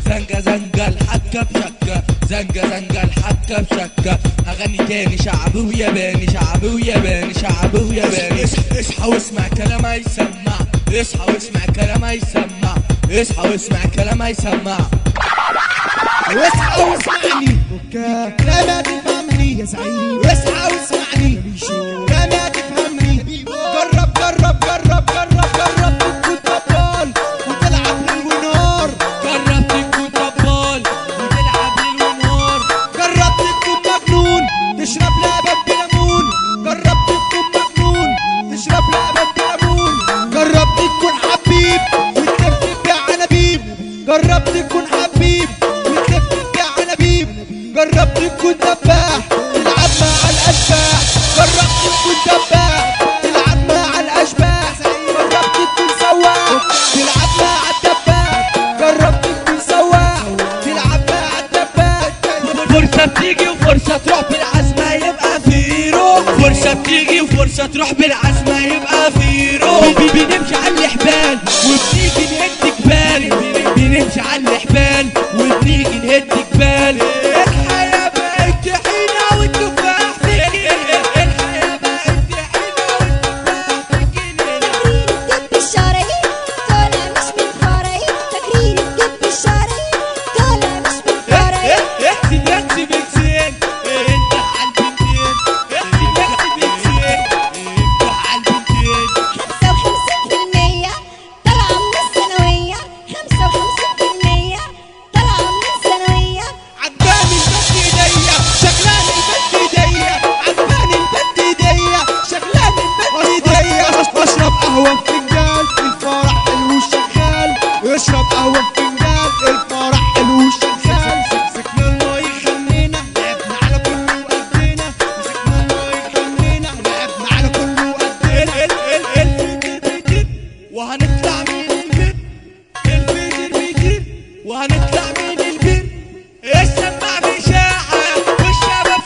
زنقة زنقة الحكة بشكة زنقة زنقة الحكة بشكة أغني تاني شعبي وياباني شعبي وياباني شعبي وياباني اصحى واسمع كلام هيسمع اصحى واسمع كلام هيسمع اصحى واسمع كلام هيسمع واصحى واسمعني لا ما تفهمني يا زعيم واصحى واسمعني لا ما تفهمني جرب جرب جرب جرب جرب تكون طبال وتلعب ليل ونهار جرب تكون طبال وتلعب ليل ونهار جرب تكون مجنون تشرب لبن بليمون جرب تكون مجنون تشرب لبن بليمون جرب تكون حبيب وتلف بيع عنابيب جرب تكون حبيب وتلف بيع عنابيب جرب تكون دباح تلعب مع الاشباح جرب تكون دباح تلعب مع الاشباح جرب تكون سواح تلعب مع الدباح جرب تكون سواح تلعب مع الدباح فرصة بتيجي وفرصة تروح بالعزمة يبقى في روح فرصة بتيجي وفرصة تروح بالعزمة يبقى في روح بي- بنمشي على الحبال وبنيجي نهد جبال بنمشي على الحبال وبنيجي نهد جبال الحياة بقت طحينة والتفاح في الجنينة الحياة بقت طحينة والتفاح في الجنينة الدب الشرايين طالع مش من الفرايين فاكرين الدب الشرايين طالع مش من الفرايين احسب احسب اكسين انت على البنتين احسب احسب اكسين انت على البنتين خمسة وخمسين في المية طالعة من الثانوية خمسة وخمسين في المية طالعة من الثانوية عجباني البت ايديا شغلاني البت ايديا عجباني البت ايديا شغلاني البت ايديا اشرب قهوه في فنجان الفرح حلو شغال اشرب قهوه في فنجان الفرح حلو شغال مسكنا الله يخلينا لعبنا على كله وقدينا مسكنا الله يخلينا لعبنا على كله وقدينا ال ال ال الفجر بيجر وهنطلع من البيت الفجر بيجر وهنطلع من البيت السماع بإشاعة والشباب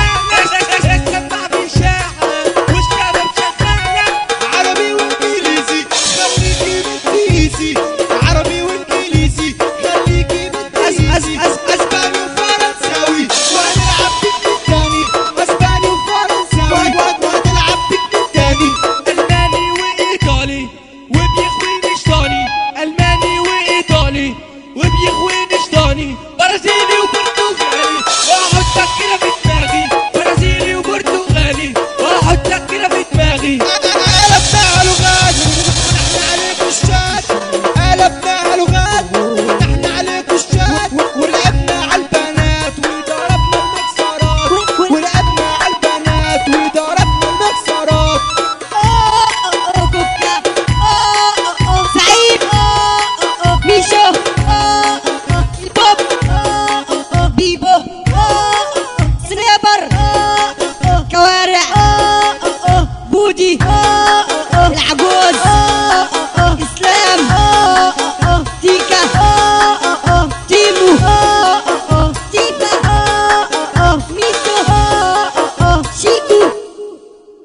شغالة السماع بإشاعة والشباب شغالة عربي وانجليزي خليكي بالتيزي عربي وانجليزي خليكي بالتيزي اسباني وفرنساوي وهنلعب بيك تاني اسباني وفرنساوي وهنلعب بيك تاني ألماني وإيطالي وبيخوي نشطاني ألماني وإيطالي وبيخوي نشطاني برازيلي